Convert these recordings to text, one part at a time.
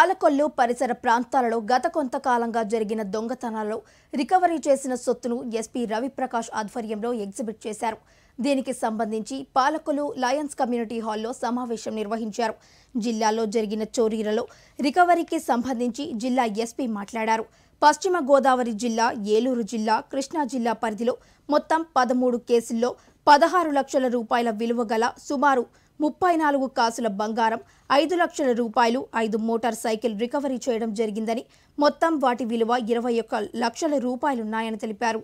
పాలకొల్లు పరిసర ప్రాంతాలలో గత కొంతకాలంగా జరిగిన దొంగతనాల్లో రికవరీ చేసిన సొత్తును ఎస్పీ రవిప్రకాష్ ఆధ్వర్యంలో ఎగ్జిబిట్ చేశారు దీనికి సంబంధించి పాలకొల్లు లయన్స్ కమ్యూనిటీ హాల్లో సమావేశం నిర్వహించారు జిల్లాలో జరిగిన చోరీలలో రికవరీకి సంబంధించి జిల్లా ఎస్పీ మాట్లాడారు పశ్చిమ గోదావరి జిల్లా ఏలూరు జిల్లా కృష్ణా జిల్లా పరిధిలో మొత్తం పదమూడు కేసుల్లో పదహారు లక్షల రూపాయల విలువ గల సుమారు ముప్పై నాలుగు కాసుల బంగారం ఐదు లక్షల రూపాయలు ఐదు మోటార్ సైకిల్ రికవరీ చేయడం జరిగిందని మొత్తం వాటి విలువ ఇరవై ఒక్క లక్షల రూపాయలున్నాయని తెలిపారు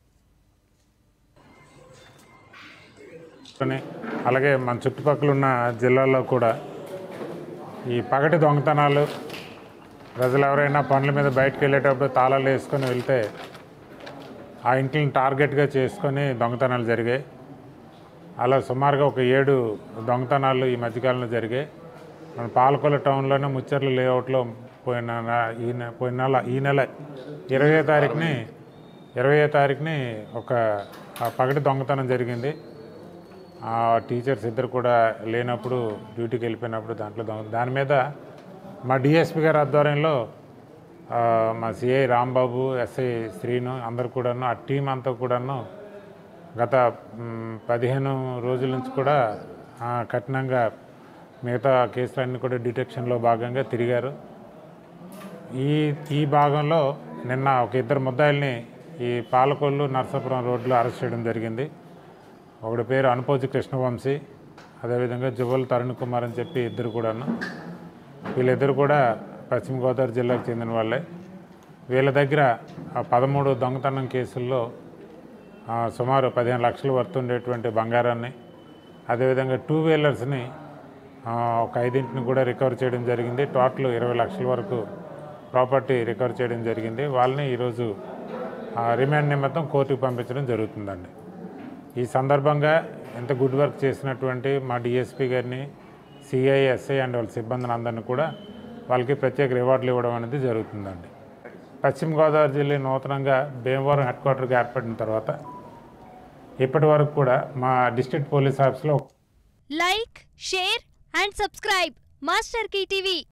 అని అలాగే మన చుట్టుపక్కల ఉన్న జిల్లాల్లో కూడా ఈ పగటి దొంగతనాలు ప్రజలు ఎవరైనా పనుల మీద బయటకు వెళ్ళేటప్పుడు తాళాలు వేసుకొని వెళ్తే ఆ ఇంటిని టార్గెట్గా చేసుకొని దొంగతనాలు జరిగాయి అలా సుమారుగా ఒక ఏడు దొంగతనాలు ఈ మధ్యకాలంలో జరిగాయి మన పాలకొల టౌన్లోనే ముచ్చర్ల లేఅవుట్లో పోయిన నె- ఈ నె- పోయిన నెల ఈ నెల ఇరవై తారీఖుని ఇరవై తారీఖుని ఒక ఆ పగటి దొంగతనం జరిగింది ఆ టీచర్స్ ఇద్దరు కూడా లేనప్పుడు డ్యూటీకి వెళ్ళిపోయినప్పుడు దాంట్లో దొంగ దాని మీద మా డిఎస్పి గారి ఆధ్వర్యంలో ఆ, మా సిఐ రాంబాబు ఎస్ఐ శ్రీను అందరు కూడాను ఆ టీం అంతా కూడాను గత మ్, పదిహేను రోజుల నుంచి కూడా ఆ, కఠినంగా మిగతా కేసులన్నీ కూడా డిటెక్షన్లో భాగంగా తిరిగారు ఈ ఈ భాగంలో నిన్న ఒక ఇద్దరు ముద్దాయిల్ని ఈ పాలకొల్లు నర్సాపురం రోడ్లో అరెస్ట్ చేయడం జరిగింది ఒకడి పేరు అనుపోజి కృష్ణవంశీ అదేవిధంగా జువల్ తరుణ్ కుమార్ అని చెప్పి ఇద్దరు కూడాను వీళ్ళిద్దరు కూడా పశ్చిమ గోదావరి జిల్లాకు చెందిన వాళ్ళే వీళ్ళ దగ్గర ఆ పదమూడు దొంగతనం కేసుల్లో ఆ, సుమారు పదిహేను లక్షలు వర్త్ ఉండేటువంటి బంగారాన్ని అదేవిధంగా టూ వీలర్స్ని ఆ, ఒక ఐదింటిని కూడా రికవర్ చేయడం జరిగింది టోటల్ ఇరవై లక్షల వరకు ప్రాపర్టీ రికవర్ చేయడం జరిగింది వాళ్ళని ఈరోజు ఆ, రిమాండ్ నిమిత్తం కోర్టుకు పంపించడం జరుగుతుందండి ఈ సందర్భంగా ఎంత గుడ్ వర్క్ చేసినటువంటి మా డిఎస్పీ గారిని సిఐ ఎస్ఐ అండ్ వాళ్ళ సిబ్బందిని అందరినీ కూడా వాళ్ళకి ప్రత్యేక రివార్డులు ఇవ్వడం అనేది జరుగుతుందండి పశ్చిమ గోదావరి జిల్లా నూతనంగా భీమవరం హెడ్ క్వార్టర్గా ఏర్పడిన తర్వాత ఇప్పటి వరకు కూడా మా డిస్ట్రిక్ట్ పోలీస్ ఆఫీస్లో like share and subscribe Master TV